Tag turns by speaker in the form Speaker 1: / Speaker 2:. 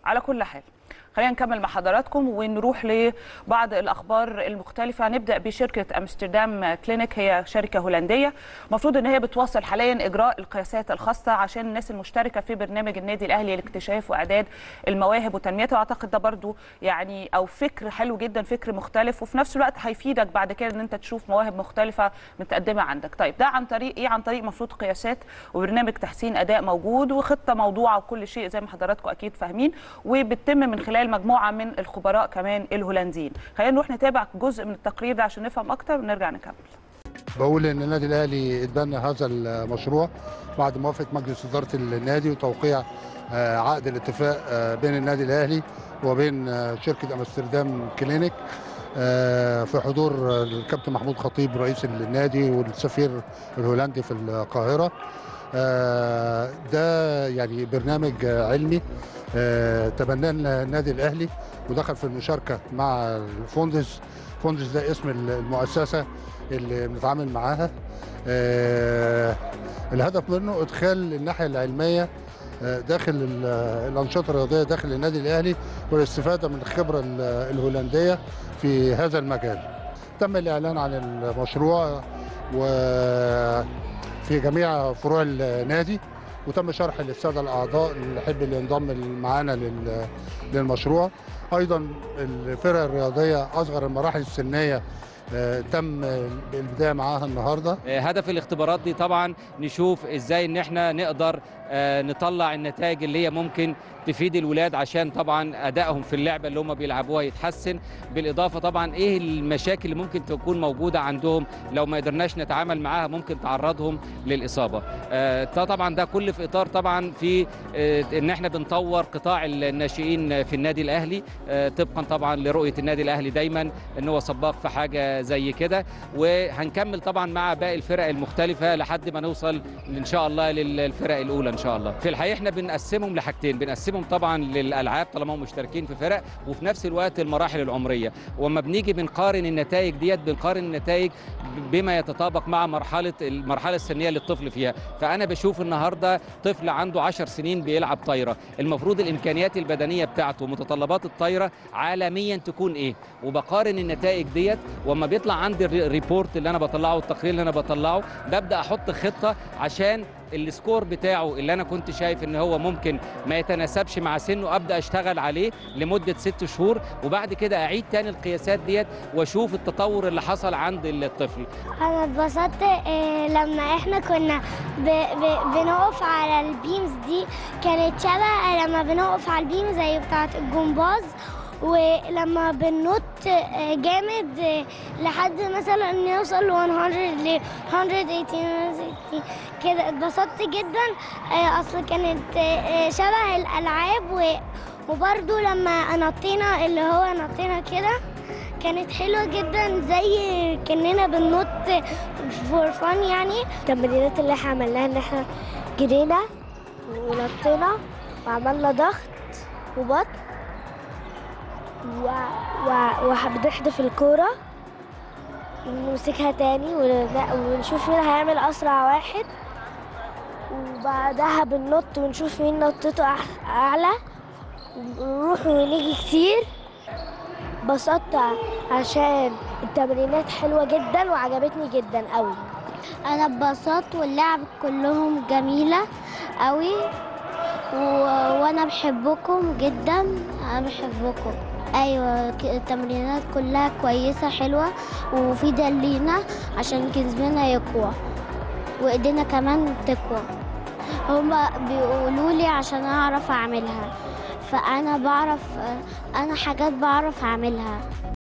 Speaker 1: على كل حال خلينا نكمل مع حضراتكم ونروح لبعض الاخبار المختلفه نبدا بشركه امستردام كلينيك هي شركه هولنديه المفروض ان هي بتواصل حاليا اجراء القياسات الخاصه عشان الناس المشتركه في برنامج النادي الاهلي لاكتشاف واعداد المواهب وتنميتها واعتقد ده برضو يعني او فكر حلو جدا فكر مختلف وفي نفس الوقت هيفيدك بعد كده ان انت تشوف مواهب مختلفه متقدمه عندك طيب ده عن طريق ايه عن طريق مفروض قياسات وبرنامج تحسين اداء موجود وخطه موضوعه وكل شيء زي ما حضراتكم اكيد فاهمين وبتتم من خلال مجموعه من الخبراء كمان الهولنديين خلينا نروح نتابع جزء من التقرير ده عشان نفهم اكتر ونرجع نكمل
Speaker 2: بقول ان النادي الاهلي اتبنى هذا المشروع بعد موافقه مجلس اداره النادي وتوقيع عقد الاتفاق بين النادي الاهلي وبين شركه امستردام كلينيك في حضور الكابتن محمود خطيب رئيس النادي والسفير الهولندي في القاهره ده يعني برنامج علمي تبناه النادي الاهلي ودخل في المشاركه مع الفوندس فوندس ده اسم المؤسسه اللي بنتعامل معاها الهدف منه ادخال الناحيه العلميه داخل الانشطه الرياضيه داخل النادي الاهلي والاستفاده من الخبره الهولنديه في هذا المجال تم الاعلان عن المشروع وفي جميع فروع النادي وتم شرح للساده الاعضاء اللي يحب اللي ينضم معانا للمشروع ايضا الفرق الرياضيه اصغر المراحل السنيه تم البدايه معاها النهارده
Speaker 3: هدف الاختبارات دي طبعا نشوف ازاي ان احنا نقدر نطلع النتائج اللي هي ممكن تفيد الولاد عشان طبعا ادائهم في اللعبه اللي هم بيلعبوها يتحسن بالاضافه طبعا ايه المشاكل اللي ممكن تكون موجوده عندهم لو ما قدرناش نتعامل معاها ممكن تعرضهم للاصابه طبعا ده كل في اطار طبعا في ان احنا بنطور قطاع الناشئين في النادي الاهلي طبقا طبعا لرؤيه النادي الاهلي دايما ان هو سباق في حاجه زي كده وهنكمل طبعا مع باقي الفرق المختلفه لحد ما نوصل ان شاء الله للفرق الاولى ان شاء الله في الحقيقه احنا بنقسمهم لحاجتين بنقسمهم طبعا للالعاب طالما هم مشتركين في فرق وفي نفس الوقت المراحل العمريه وما بنيجي بنقارن النتائج ديت بنقارن النتائج بما يتطابق مع مرحله المرحله السنيه اللي الطفل فيها فانا بشوف النهارده طفل عنده 10 سنين بيلعب طايره المفروض الامكانيات البدنيه بتاعته ومتطلبات الطايره عالميا تكون ايه وبقارن النتائج ديت وما بيطلع عندي الريبورت اللي انا بطلعه والتقرير اللي انا بطلعه ببدا احط خطه عشان السكور بتاعه اللي انا كنت شايف ان هو ممكن ما يتناسبش مع سنه ابدا اشتغل عليه لمده ست شهور وبعد كده اعيد تاني القياسات ديت واشوف التطور اللي حصل عند الطفل
Speaker 4: انا اتبسطت لما احنا كنا ب ب بنقف على البيمز دي كانت شبه لما بنقف على البيم زي بتاعه الجمباز ولما بننط جامد لحد مثلا نوصل ل 100 ل 180 كده اتبسطت جدا اصل كانت شبه الالعاب وبرده لما نطينا اللي هو نطينا كده كانت حلوه جدا زي كاننا بننط فور فان يعني
Speaker 5: التمرينات اللي احنا عملناها ان احنا جرينا ونطينا وعملنا ضغط وبطن و... و... وبنحدف الكورة ونمسكها تاني ونشوف مين هيعمل أسرع واحد وبعدها بننط ونشوف مين نطته أعلى ونروح ونيجي كتير بسطت عشان التمرينات حلوة جدا وعجبتني جدا قوي
Speaker 4: أنا اتبسطت واللعب كلهم جميلة قوي و... وأنا بحبكم جدا أنا بحبكم ايوه التمرينات كلها كويسه حلوه ومفيده لينا جسمنا جسمنا يقوى وايدينا كمان تقوى هما بيقولوا لي عشان اعرف اعملها فانا بعرف انا حاجات بعرف اعملها